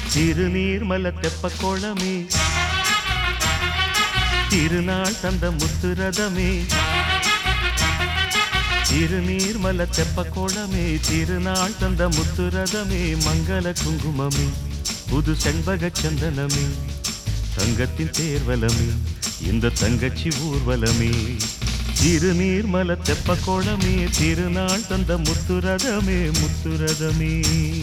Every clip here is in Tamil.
திருநீர்மல தெப்ப கோலமே திருநாள் தந்த முத்துரதமே திருநீர்மல தெப்ப கோலமே திருநாள் தந்த முத்துரதமே மங்கள குங்குமமே புது செண்பக சந்தனமே தங்கத்தின் தேர்வலமே இந்த தங்கச்சி ஊர்வலமே திருநீர்மல தெப்ப கோலமே திருநாள் தந்த முத்துரதமே முத்துரதமே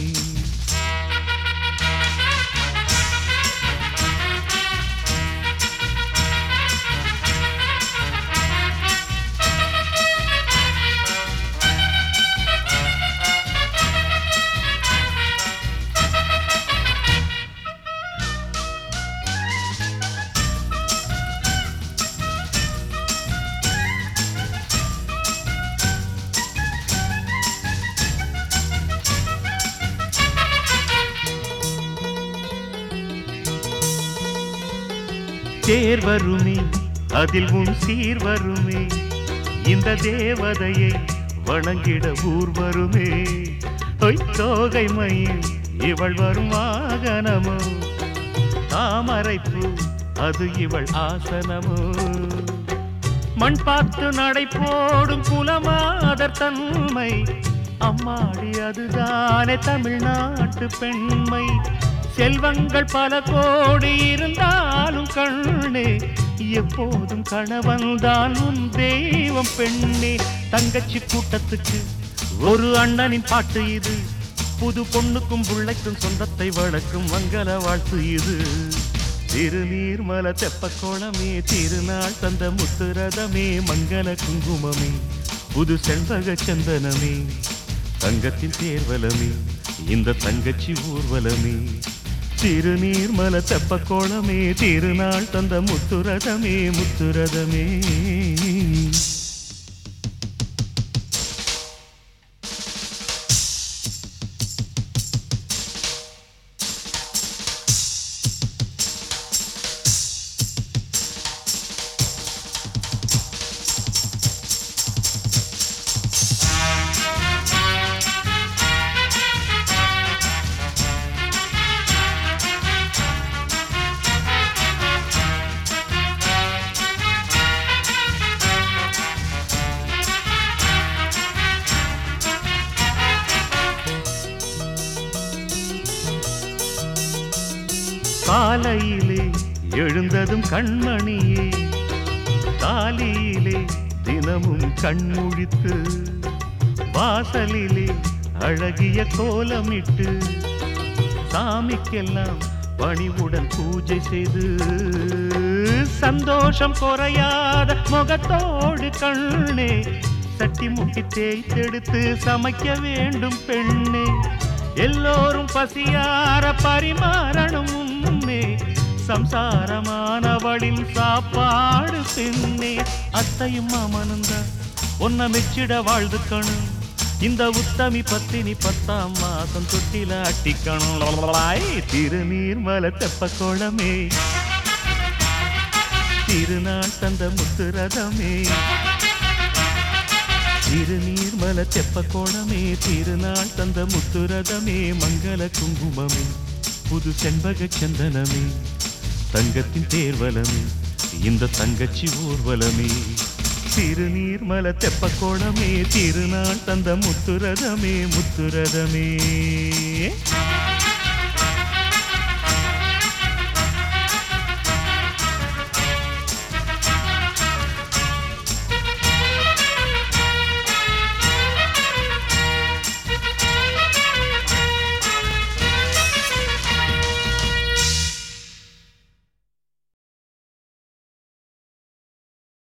தேர் வருமே அதில் உன் சீர் வருமே இந்த தேவதையை வணங்கிட ஊர் வருமே ஒய் தோகை மயில் இவள் வரும் வாகனமோ தாமரைப்பூ அது இவள் ஆசனமோ மண் பார்த்து நடை போடும் குலமாதர் தன்மை அம்மாடி அதுதானே தமிழ்நாட்டு பெண்மை செல்வங்கள் பல கோடி இருந்தாலும் கண்ணே எப்போதும் கணவன் தான் உன் தெய்வம் பெண்ணே தங்கச்சி கூட்டத்துக்கு ஒரு அண்ணனின் பாட்டு இது புது பொண்ணுக்கும் புள்ளைக்கும் சொந்தத்தை வளர்க்கும் மங்கள வாழ்த்து இது திருநீர்மல தெப்ப கோலமே திருநாள் தந்த முத்துரதமே மங்கள குங்குமமே புது செண்பக சந்தனமே தங்கத்தின் தேர்வலமே இந்த தங்கச்சி ஊர்வலமே திருநீர்மல தெப்ப கோலமே திருநாள் தந்த முத்துரதமே முத்துரதமே காலையிலே எழுந்ததும் கண்மணியே காலியிலே தினமும் கண்முழித்து வாசலிலே அழகிய கோலமிட்டு சாமிக்கெல்லாம் பணிவுடன் பூஜை செய்து சந்தோஷம் குறையாத முகத்தோடு கண்ணே சட்டி முட்டி தேய்த்தெடுத்து சமைக்க வேண்டும் பெண்ணே எல்லோரும் பசியார பரிமாறணும் முன்னே சம்சாரமானவளின் சாப்பாடு பெண்ணே அத்தையும் மாமனும் தான் ஒன்ன மெச்சிட வாழ்ந்துக்கணும் இந்த உத்தமி பத்தினி பத்தாம் மாசம் தொட்டில அட்டிக்கணும் லலலலாய். திருநீர்மல தெப்ப கோலமே திருநாள் தந்த முத்துரதமே திருநீர்மல தெப்ப கோலமே திருநாள் தந்த முத்துரதமே மங்கள குங்குமமே புது செண்பக சந்தனமே தங்கத்தின் தேர்வலமே இந்த தங்கச்சி ஊர்வலமே திருநீர்மல தெப்ப கோலமே திருநாள் தந்த முத்துரதமே முத்துரதமே